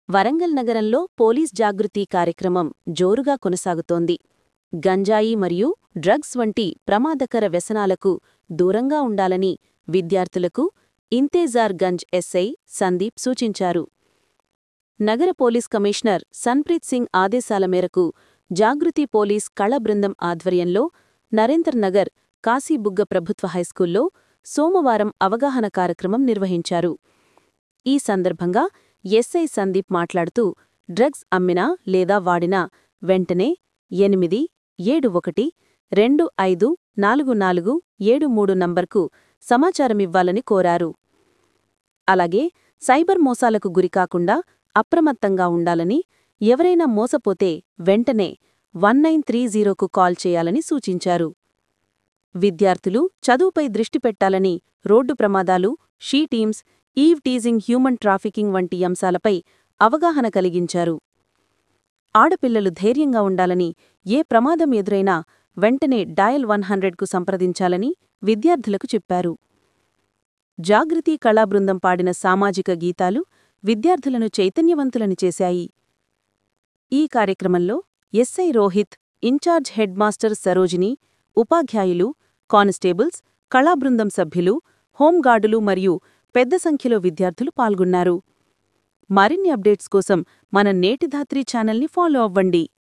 వరంగల్ నగరంలో పోలీస్ జాగృతి కార్యక్రమం జోరుగా కొనసాగుతోంది గంజాయి మరియు డ్రగ్స్ వంటి ప్రమాదకర వ్యసనాలకు దూరంగా ఉండాలని విద్యార్థులకు ఇంతేజార్ గంజ్ ఎస్ఐ సందీప్ సూచించారు నగర పోలీస్ కమిషనర్ సన్ప్రీత్ సింగ్ ఆదేశాల మేరకు జాగృతి పోలీస్ కళ బృందం ఆధ్వర్యంలో నరేందర్ నగర్ కాశీబుగ్గ ప్రభుత్వ హైస్కూల్లో సోమవారం అవగాహన కార్యక్రమం నిర్వహించారు ఈ సందర్భంగా ఎస్ఐ సందీప్ మాట్లాడుతూ డ్రగ్స్ అమ్మినా లేదా వాడినా వెంటనే ఎనిమిది ఏడు ఒకటి రెండు ఐదు నాలుగు నాలుగు ఏడు మూడు నంబర్కు సమాచారమివ్వాలని కోరారు అలాగే సైబర్ మోసాలకు గురికాకుండా అప్రమత్తంగా ఉండాలని ఎవరైనా మోసపోతే వెంటనే వన్ నైన్ త్రీ జీరోకు కాల్ చేయాలని సూచించారు విద్యార్థులు చదువుపై దృష్టి పెట్టాలని రోడ్డు ప్రమాదాలు she teams eve teasing human trafficking వంటి అంశాలపై అవగాహన కలిగించారు ఆడపిల్లలు ధైర్యంగా ఉండాలని ఏ ప్రమాదం ఎదురైనా వెంటనే డయల్ వన్ హండ్రెడ్కు సంప్రదించాలని విద్యార్థులకు చెప్పారు జాగృతి కళాబృందం పాడిన సామాజిక గీతాలు విద్యార్థులను చైతన్యవంతులని చేశాయి ఈ కార్యక్రమంలో SI Rohit in charge head master Sarojini ఉపాధ్యాయులు కానిస్టేబుల్స్ కళాబృందం సభ్యులు హోంగార్డులు మరియు పెద్ద సంఖ్యలో విద్యార్థులు పాల్గొన్నారు మరిన్ని అప్డేట్స్ కోసం మన నేటిధాత్రి ఛానల్ని ఫాలో అవ్వండి